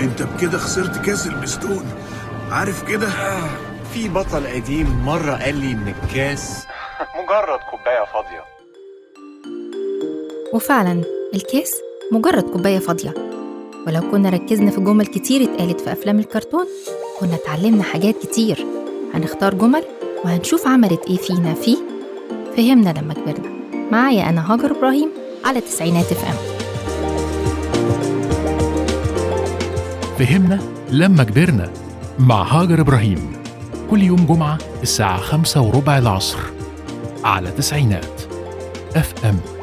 انت بكده خسرت كاس البستون عارف كده في بطل قديم مرة قال لي إن الكاس مجرد كوباية فاضية وفعلا الكاس مجرد كوباية فاضية ولو كنا ركزنا في جمل كتير اتقالت في أفلام الكرتون كنا اتعلمنا حاجات كتير هنختار جمل وهنشوف عملت ايه فينا فيه فهمنا لما كبرنا معايا أنا هاجر إبراهيم على تسعينات اف ام فهمنا لما كبرنا مع هاجر إبراهيم كل يوم جمعة الساعة خمسة وربع العصر على تسعينات اف ام